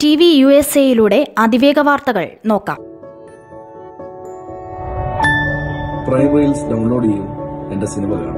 T V U S എയിലൂടെ അതിവേഗ വാർത്തകൾ നോക്കാം പ്രൈം റീൽസ് ഡൗൺലോഡ് ചെയ്യൂ എന്റെ സിനിമ കാണും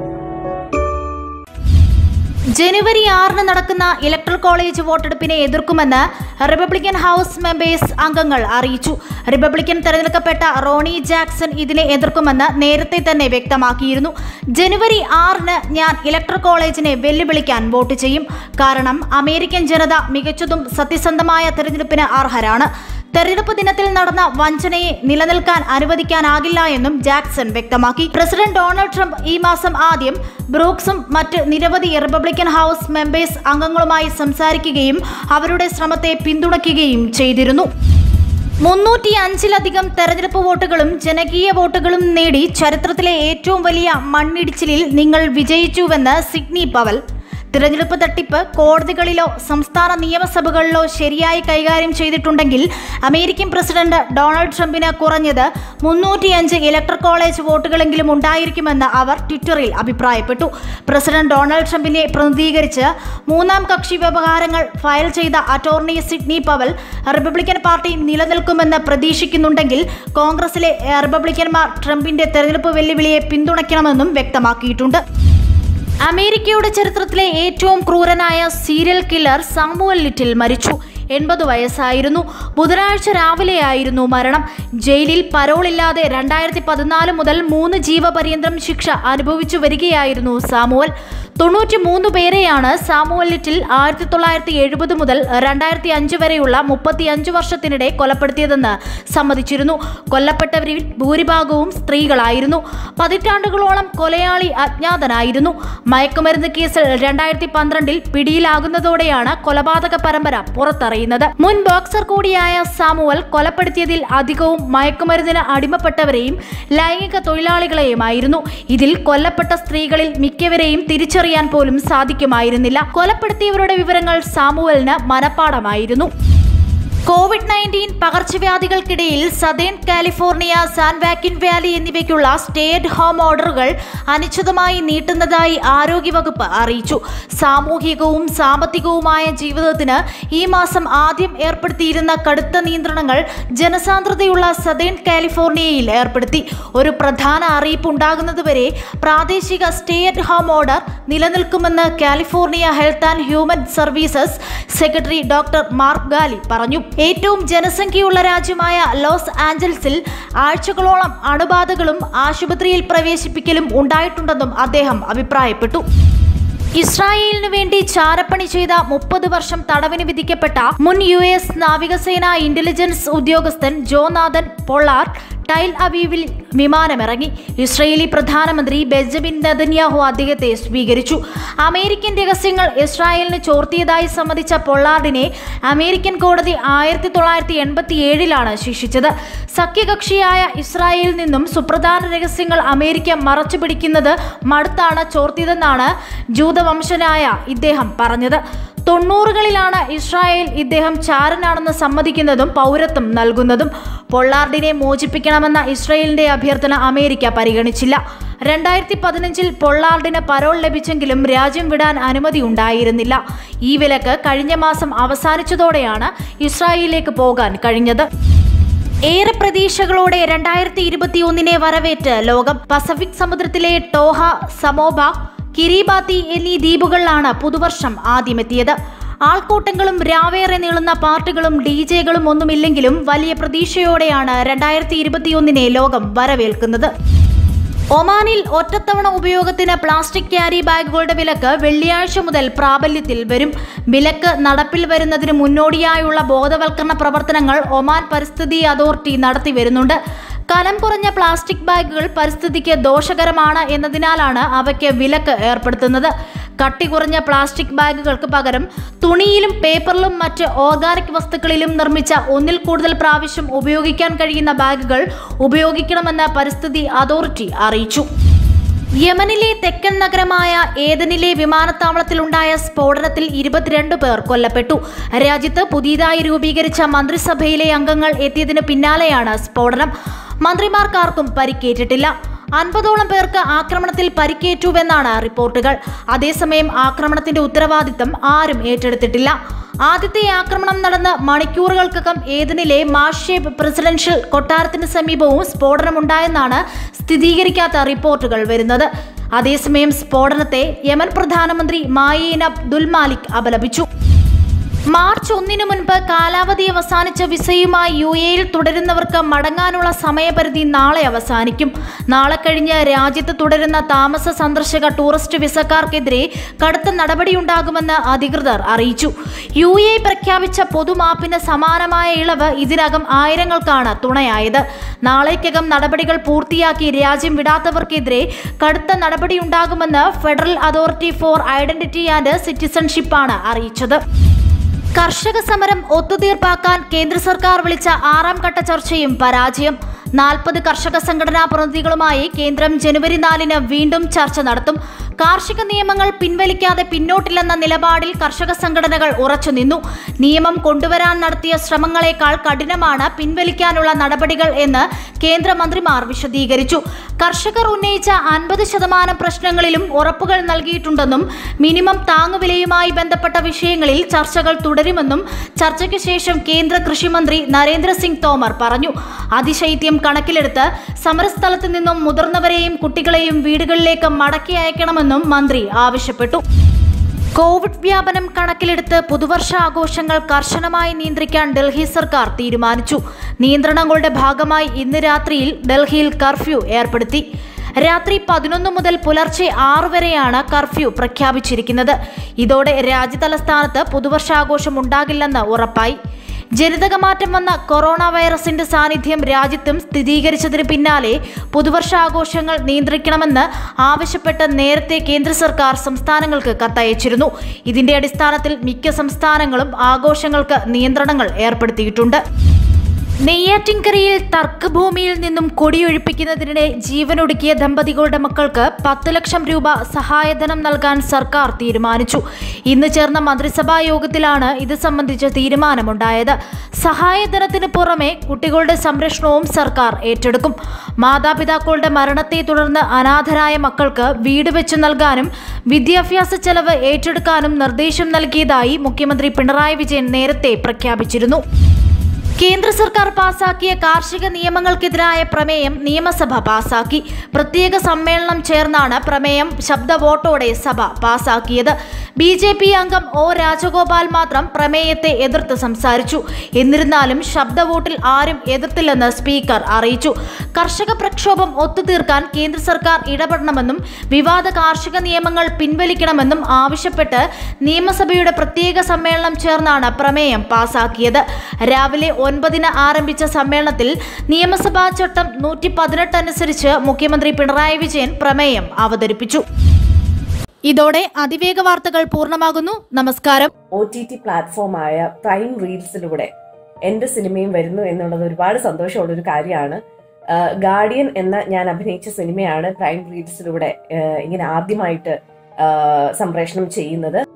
ജനുവരി ആറിന് നടക്കുന്ന ഇലക്ട്രൽ കോളേജ് വോട്ടെടുപ്പിനെ എതിർക്കുമെന്ന് റിപ്പബ്ലിക്കൻ ഹൗസ് മെമ്പേഴ്സ് അംഗങ്ങൾ അറിയിച്ചു റിപ്പബ്ലിക്കൻ തെരഞ്ഞെടുക്കപ്പെട്ട റോണി ജാക്സൺ ഇതിനെ എതിർക്കുമെന്ന് നേരത്തെ തന്നെ വ്യക്തമാക്കിയിരുന്നു ജനുവരി ആറിന് ഞാൻ ഇലക്ട്രൽ കോളേജിനെ വെല്ലുവിളിക്കാൻ വോട്ട് ചെയ്യും കാരണം അമേരിക്കൻ ജനത മികച്ചതും സത്യസന്ധമായ തെരഞ്ഞെടുപ്പിന് അർഹരാണ് തെരഞ്ഞെടുപ്പ് ദിനത്തിൽ നടന്ന വഞ്ചനയെ നിലനിൽക്കാൻ അനുവദിക്കാനാകില്ല എന്നും ജാക്സൺ വ്യക്തമാക്കി പ്രസിഡന്റ് ഡൊണാൾഡ് ട്രംപ് ഈ മാസം ആദ്യം ബ്രൂക്സും മറ്റ് നിരവധി റിപ്പബ്ലിക്കൻ ഹൗസ് മെമ്പേഴ്സ് അംഗങ്ങളുമായി സംസാരിക്കുകയും അവരുടെ ശ്രമത്തെ പിന്തുണയ്ക്കുകയും ചെയ്തിരുന്നു മുന്നൂറ്റി അഞ്ചിലധികം തെരഞ്ഞെടുപ്പ് വോട്ടുകളും ജനകീയ വോട്ടുകളും നേടി ചരിത്രത്തിലെ ഏറ്റവും വലിയ മണ്ണിടിച്ചിലിൽ നിങ്ങൾ വിജയിച്ചുവെന്ന് സിഡ്നി പവൽ തിരഞ്ഞെടുപ്പ് തട്ടിപ്പ് കോടതികളിലോ സംസ്ഥാന നിയമസഭകളിലോ ശരിയായി കൈകാര്യം ചെയ്തിട്ടുണ്ടെങ്കിൽ അമേരിക്കൻ പ്രസിഡന്റ് ഡൊണാൾഡ് ട്രംപിന് കുറഞ്ഞത് മുന്നൂറ്റിയഞ്ച് ഇലക്ട്രൽ കോളേജ് വോട്ടുകളെങ്കിലും ഉണ്ടായിരിക്കുമെന്ന് അവർ ട്വിറ്ററിൽ അഭിപ്രായപ്പെട്ടു പ്രസിഡന്റ് ഡൊണാൾഡ് ട്രംപിനെ പ്രതിനിധീകരിച്ച് മൂന്നാം കക്ഷി വ്യവഹാരങ്ങൾ ഫയൽ ചെയ്ത attorney Sidney Powell republican party നിലനിൽക്കുമെന്ന് പ്രതീക്ഷിക്കുന്നുണ്ടെങ്കിൽ കോൺഗ്രസിലെ ഏഹ്, റിപ്പബ്ലിക്കന്മാർ ട്രംപിന്റെ തെരഞ്ഞെടുപ്പ് വെല്ലുവിളിയെ പിന്തുണയ്ക്കണമെന്നും വ്യക്തമാക്കിയിട്ടുണ്ട് അമേരിക്കയുടെ ചരിത്രത്തിലെ ഏറ്റവും ക്രൂരനായ സീരിയൽ കില്ലർ സാമുവൽ ലിറ്റിൽ മരിച്ചു എൺപത് വയസ്സായിരുന്നു ബുധനാഴ്ച രാവിലെയായിരുന്നു മരണം ജയിലിൽ പരോളില്ലാതെ രണ്ടായിരത്തി പതിനാല് മുതൽ മൂന്ന് ജീവപര്യന്തം ശിക്ഷ അനുഭവിച്ചു വരികയായിരുന്നു സാമുവൽ തൊണ്ണൂറ്റി മൂന്ന് പേരെയാണ് സാമുവൽ ലിറ്റിൽ ആയിരത്തി തൊള്ളായിരത്തി എഴുപത് മുതൽ രണ്ടായിരത്തി അഞ്ച് വരെയുള്ള മുപ്പത്തിയഞ്ച് വർഷത്തിനിടെ കൊലപ്പെടുത്തിയതെന്ന് സമ്മതിച്ചിരുന്നു കൊല്ലപ്പെട്ടവരിൽ ഭൂരിഭാഗവും സ്ത്രീകളായിരുന്നു പതിറ്റാണ്ടുകളോളം കൊലയാളി അജ്ഞാതനായിരുന്നു മയക്കുമരുന്ന് കേസിൽ രണ്ടായിരത്തി പന്ത്രണ്ടിൽ പിടിയിലാകുന്നതോടെയാണ് കൊലപാതക പരമ്പര പുറത്തറിയുന്നത് മുൻ ബോക്സർ കൂടിയായ സാമുവൽ കൊലപ്പെടുത്തിയതിൽ അധികവും മയക്കുമരുന്നിന് അടിമപ്പെട്ടവരെയും ലൈംഗിക തൊഴിലാളികളെയുമായിരുന്നു ഇതിൽ കൊല്ലപ്പെട്ട സ്ത്രീകളിൽ മിക്കവരെയും തിരിച്ചറിയാൻ പോലും സാധിക്കുമായിരുന്നില്ല കൊലപ്പെടുത്തിയവരുടെ വിവരങ്ങൾ സാമുവലിന് മനപ്പാടമായിരുന്നു കോവിഡ് നയൻറ്റീൻ പകർച്ചവ്യാധികൾക്കിടയിൽ southern California San Joaquin valley എന്നിവയ്ക്കുള്ള സ്റ്റേ അറ്റ് ഹോം ഓർഡറുകൾ അനിശ്ചിതമായി നീട്ടുന്നതായി ആരോഗ്യവകുപ്പ് അറിയിച്ചു സാമൂഹികവും സാമ്പത്തികവുമായ ജീവിതത്തിന് ഈ മാസം ആദ്യം ഏർപ്പെടുത്തിയിരുന്ന കടുത്ത നിയന്ത്രണങ്ങൾ ജനസാന്ദ്രതയുള്ള സദേൺ കാലിഫോർണിയയിൽ ഏർപ്പെടുത്തി ഒരു പ്രധാന അറിയിപ്പ് ഉണ്ടാകുന്നതുവരെ പ്രാദേശിക സ്റ്റേ അറ്റ് ഹോം ഓർഡർ നിലനിൽക്കുമെന്ന് California health and human services secretary doctor Mark Ghaly പറഞ്ഞു ഏറ്റവും ജനസംഖ്യയുള്ള രാജ്യമായ ലോസ് ആഞ്ചൽസിൽ ആഴ്ചകളോളം അണുബാധകളും ആശുപത്രിയിൽ പ്രവേശിപ്പിക്കലും ഉണ്ടായിട്ടുണ്ടെന്നും അദ്ദേഹം അഭിപ്രായപ്പെട്ടു ഇസ്രായേലിനു വേണ്ടി ചാരപ്പണി ചെയ്ത മുപ്പത് വർഷം തടവിന് വിധിക്കപ്പെട്ട മുൻ യു എസ് നാവികസേന ഇന്റലിജൻസ് ഉദ്യോഗസ്ഥൻ ജോനാഥൻ പൊള്ളാർഡ് ടൈൽ അവീവിൽ വിമാനമിറങ്ങി ഇസ്രയേലി പ്രധാനമന്ത്രി ബെഞ്ചമിൻ നെതന്യാഹു അദ്ദേഹത്തെ സ്വീകരിച്ചു അമേരിക്കൻ രഹസ്യങ്ങൾ ഇസ്രായേലിന് ചോർത്തിയതായി സമ്മതിച്ച പൊള്ളാർഡിനെ അമേരിക്കൻ കോടതി ആയിരത്തി തൊള്ളായിരത്തി എൺപത്തി ഏഴിലാണ് ശിക്ഷിച്ചത് സഖ്യകക്ഷിയായ ഇസ്രായേലിൽ നിന്നും സുപ്രധാന രഹസ്യങ്ങൾ അമേരിക്ക മറച്ചു പിടിക്കുന്നത് മടുത്താണ് ചോർത്തിയതെന്നാണ് ജൂതവംശനായ ഇദ്ദേഹം പറഞ്ഞത് തൊണ്ണൂറുകളിലാണ് ഇസ്രായേൽ ഇദ്ദേഹം ചാരനാണെന്ന് സമ്മതിക്കുന്നതും പൗരത്വം നൽകുന്നതും പൊള്ളാർഡിനെ മോചിപ്പിക്കണമെന്ന ഇസ്രായേലിന്റെ അഭ്യർത്ഥന അമേരിക്ക പരിഗണിച്ചില്ല രണ്ടായിരത്തി പതിനഞ്ചിൽ പൊള്ളാർഡിന് പരോൾ ലഭിച്ചെങ്കിലും രാജ്യം വിടാൻ അനുമതി ഉണ്ടായിരുന്നില്ല ഈ വിലക്ക് കഴിഞ്ഞ മാസം അവസാനിച്ചതോടെയാണ് ഇസ്രായേലിലേക്ക് പോകാൻ കഴിഞ്ഞത് ഏറെ പ്രതീക്ഷകളോടെ രണ്ടായിരത്തി ഇരുപത്തി ഒന്നിനെ വരവേറ്റ് ലോകം പസഫിക് സമുദ്രത്തിലെ ടോഹ സമോബ കിരിബാത്തി എന്നീ ദ്വീപുകളിലാണ് പുതുവർഷം ആദ്യമെത്തിയത് ആൾക്കൂട്ടങ്ങളും രാവേറെ നീളുന്ന പാർട്ടികളും ഡി ജെകളും ഒന്നുമില്ലെങ്കിലും വലിയ പ്രതീക്ഷയോടെയാണ് രണ്ടായിരത്തി ഇരുപത്തിയൊന്നിനെ ലോകം വരവേൽക്കുന്നത് ഒമാനിൽ ഒറ്റത്തവണ ഉപയോഗത്തിന് പ്ലാസ്റ്റിക് ക്യാരി ബാഗുകളുടെ വിലക്ക് വെള്ളിയാഴ്ച മുതൽ പ്രാബല്യത്തിൽ വരും വിലക്ക് നടപ്പിൽ വരുന്നതിന് മുന്നോടിയായുള്ള ബോധവൽക്കരണ പ്രവർത്തനങ്ങൾ ഒമാൻ പരിസ്ഥിതി അതോറിറ്റി നടത്തി വരുന്നുണ്ട് കനം കുറഞ്ഞ പ്ലാസ്റ്റിക് ബാഗുകൾ പരിസ്ഥിതിക്ക് ദോഷകരമാണ് എന്നതിനാലാണ് അവയ്ക്ക് വിലക്ക് ഏർപ്പെടുത്തുന്നത് കട്ടി കുറഞ്ഞ പ്ലാസ്റ്റിക് ബാഗുകൾക്ക് പകരം തുണിയിലും പേപ്പറിലും മറ്റ് ഓർഗാനിക് വസ്തുക്കളിലും നിർമ്മിച്ച ഒന്നിൽ കൂടുതൽ പ്രാവശ്യം ഉപയോഗിക്കാൻ കഴിയുന്ന ബാഗുകൾ ഉപയോഗിക്കണമെന്ന് പരിസ്ഥിതി അതോറിറ്റി അറിയിച്ചു യമനിലെ തെക്കൻ നഗരമായ ഏതനിലെ വിമാനത്താവളത്തിലുണ്ടായ സ്ഫോടനത്തിൽ ഇരുപത്തിരണ്ട് പേർ കൊല്ലപ്പെട്ടു രാജ്യത്ത് പുതിയതായി രൂപീകരിച്ച മന്ത്രിസഭയിലെ അംഗങ്ങൾ എത്തിയതിനു പിന്നാലെയാണ് സ്ഫോടനം മന്ത്രിമാർക്കാർക്കും പരിക്കേറ്റിട്ടില്ല അൻപതോളം പേർക്ക് ആക്രമണത്തിൽ പരിക്കേറ്റുവെന്നാണ് റിപ്പോർട്ടുകൾ അതേസമയം ആക്രമണത്തിന്റെ ഉത്തരവാദിത്തം ആരും ഏറ്റെടുത്തിട്ടില്ല ആദ്യത്തെ ആക്രമണം നടന്ന മണിക്കൂറുകൾക്കകം ഏതിനിലെ മാഷേബ് പ്രസിഡൻഷ്യൽ കൊട്ടാരത്തിന് സമീപവും സ്ഫോടനമുണ്ടായെന്നാണ് സ്ഥിരീകരിക്കാത്ത റിപ്പോർട്ടുകൾ വരുന്നത് അതേസമയം സ്ഫോടനത്തെ യമൻ പ്രധാനമന്ത്രി മായീൻ അബ്ദുൽ മാലിക് അപലപിച്ചു മാർച്ച് ഒന്നിനു മുൻപ് കാലാവധി അവസാനിച്ച വിസയുമായി യു എയിൽ തുടരുന്നവർക്ക് മടങ്ങാനുള്ള സമയപരിധി നാളെ അവസാനിക്കും നാളെ കഴിഞ്ഞ് രാജ്യത്ത് തുടരുന്ന താമസ സന്ദർശക ടൂറിസ്റ്റ് വിസക്കാർക്കെതിരെ കടുത്ത നടപടിയുണ്ടാകുമെന്ന് അധികൃതർ അറിയിച്ചു യു എ പ്രഖ്യാപിച്ച പൊതുമാപ്പിന് സമാനമായ ഇളവ് ഇതിനകം ആയിരങ്ങൾക്കാണ് തുണയായത് നാളേക്കകം നടപടികൾ പൂർത്തിയാക്കി രാജ്യം വിടാത്തവർക്കെതിരെ കടുത്ത നടപടിയുണ്ടാകുമെന്ന് federal authority for identity and സിറ്റിസൺഷിപ്പാണ് അറിയിച്ചത് കർഷക സമരം ഒത്തുതീർപ്പാക്കാൻ കേന്ദ്ര സർക്കാർ വിളിച്ച ആറാം ഘട്ട ചർച്ചയും പരാജയം നാൽപ്പത് കർഷക സംഘടനാ പ്രതിനിധികളുമായി കേന്ദ്രം ജനുവരി നാലിന് വീണ്ടും ചർച്ച നടത്തും കാർഷിക നിയമങ്ങൾ പിൻവലിക്കാതെ പിന്നോട്ടില്ലെന്ന നിലപാടിൽ കർഷക സംഘടനകൾ ഉറച്ചുനിന്നു നിയമം കൊണ്ടുവരാൻ നടത്തിയ ശ്രമങ്ങളെക്കാൾ കഠിനമാണ് പിൻവലിക്കാനുള്ള നടപടികൾ എന്ന് കേന്ദ്രമന്ത്രിമാർ വിശദീകരിച്ചു കർഷകർ ഉന്നയിച്ച അൻപത് ശതമാനം പ്രശ്നങ്ങളിലും ഉറപ്പുകൾ നൽകിയിട്ടുണ്ടെന്നും മിനിമം താങ്ങുവിലയുമായി ബന്ധപ്പെട്ട വിഷയങ്ങളിൽ ചർച്ചകൾ തുടരുമെന്നും ചർച്ചയ്ക്ക് ശേഷം കേന്ദ്ര കൃഷിമന്ത്രി നരേന്ദ്രസിംഗ് തോമർ പറഞ്ഞു അതിശൈത്യം കണക്കിലെടുത്ത് സമരസ്ഥലത്ത് നിന്നും മുതിർന്നവരെയും കുട്ടികളെയും വീടുകളിലേക്ക് മടക്കി അയക്കണമെന്നും മന്ത്രി ആവശ്യപ്പെട്ടു കോവിഡ് വ്യാപനം കണക്കിലെടുത്ത് പുതുവർഷ ആഘോഷങ്ങൾ കർശനമായി നിയന്ത്രിക്കാൻ ഡൽഹി സർക്കാർ തീരുമാനിച്ചു നിയന്ത്രണങ്ങളുടെ ഭാഗമായി ഇന്ന് രാത്രിയിൽ ഡൽഹിയിൽ കർഫ്യൂ ഏർപ്പെടുത്തി രാത്രി പതിനൊന്ന് മുതൽ പുലർച്ചെ ആറ് വരെയാണ് കർഫ്യൂ പ്രഖ്യാപിച്ചിരിക്കുന്നത് ഇതോടെ രാജ്യതലസ്ഥാനത്ത് പുതുവർഷാഘോഷം ഉണ്ടാകില്ലെന്ന് ഉറപ്പായി ജനിതകമാറ്റം വന്ന കൊറോണ വൈറസിന്റെ സാന്നിധ്യം രാജ്യത്തും സ്ഥിരീകരിച്ചതിന് പിന്നാലെ പുതുവർഷാഘോഷങ്ങൾ നിയന്ത്രിക്കണമെന്ന് ആവശ്യപ്പെട്ട് നേരത്തെ കേന്ദ്ര സർക്കാർ സംസ്ഥാനങ്ങൾക്ക് കത്തയച്ചിരുന്നു ഇതിന്റെ അടിസ്ഥാനത്തിൽ മിക്ക സംസ്ഥാനങ്ങളും ആഘോഷങ്ങൾക്ക് നിയന്ത്രണങ്ങൾ ഏർപ്പെടുത്തിയിട്ടുണ്ട് നെയ്യാറ്റിൻകരയിൽ തർക്കഭൂമിയിൽ നിന്നും കൊടിയൊഴിപ്പിക്കുന്നതിനിടെ ജീവനൊടുക്കിയ ദമ്പതികളുടെ മക്കൾക്ക് പത്ത് ലക്ഷം രൂപ സഹായധനം നൽകാൻ സർക്കാർ തീരുമാനിച്ചു ഇന്ന് ചേർന്ന മന്ത്രിസഭാ യോഗത്തിലാണ് ഇത് സംബന്ധിച്ച തീരുമാനമുണ്ടായത് സഹായധനത്തിന് പുറമെ കുട്ടികളുടെ സംരക്ഷണവും സർക്കാർ ഏറ്റെടുക്കും മാതാപിതാക്കളുടെ മരണത്തെ തുടർന്ന് അനാഥരായ മക്കൾക്ക് വീട് വെച്ച് നൽകാനും വിദ്യാഭ്യാസ ചെലവ് ഏറ്റെടുക്കാനും നിർദ്ദേശം നൽകിയതായി മുഖ്യമന്ത്രി പിണറായി വിജയൻ നേരത്തെ പ്രഖ്യാപിച്ചിരുന്നു കേന്ദ്ര സർക്കാർ പാസാക്കിയ കാർഷിക നിയമങ്ങൾക്കെതിരായ പ്രമേയം നിയമസഭ പാസാക്കി പ്രത്യേക സമ്മേളനം ചേർന്നാണ് പ്രമേയം ശബ്ദ വോട്ടോടെ സഭ പാസാക്കിയത് ബി ജെ പി അംഗം ഒ രാജഗോപാൽ മാത്രം പ്രമേയത്തെ എതിർത്ത് സംസാരിച്ചു എന്നിരുന്നാലും ശബ്ദ വോട്ടിൽ ആരും എതിർത്തില്ലെന്ന് സ്പീക്കർ അറിയിച്ചു കർഷക പ്രക്ഷോഭം ഒത്തുതീർക്കാൻ കേന്ദ്ര സർക്കാർ ഇടപെടണമെന്നും വിവാദ കാർഷിക നിയമങ്ങൾ പിൻവലിക്കണമെന്നും ആവശ്യപ്പെട്ട് നിയമസഭയുടെ പ്രത്യേക സമ്മേളനം ചേർന്നാണ് പ്രമേയം പാസാക്കിയത് രാവിലെ ഒൻപതിന് ആരംഭിച്ച സമ്മേളനത്തിൽ നിയമസഭാ ചട്ടം നൂറ്റി പതിനെട്ട് അനുസരിച്ച് മുഖ്യമന്ത്രി പിണറായി വിജയൻ പ്രമേയം അവതരിപ്പിച്ചു ഇതോടെ അതിവേഗ വാർത്തകൾ പൂർണ്ണമാകുന്നു നമസ്കാരം ഒ ടി ടി പ്ലാറ്റ്ഫോമായ പ്രൈം റീൽസിലൂടെ എന്റെ സിനിമയും വരുന്നു എന്നുള്ളത് ഒരുപാട് സന്തോഷമുള്ള ഒരു കാര്യമാണ് ഗാർഡിയൻ എന്ന ഞാൻ അഭിനയിച്ച സിനിമയാണ് പ്രൈം റീൽസിലൂടെ ആഹ് ഇങ്ങനെ ആദ്യമായിട്ട് ആഹ് സംപ്രേഷണം ചെയ്യുന്നത്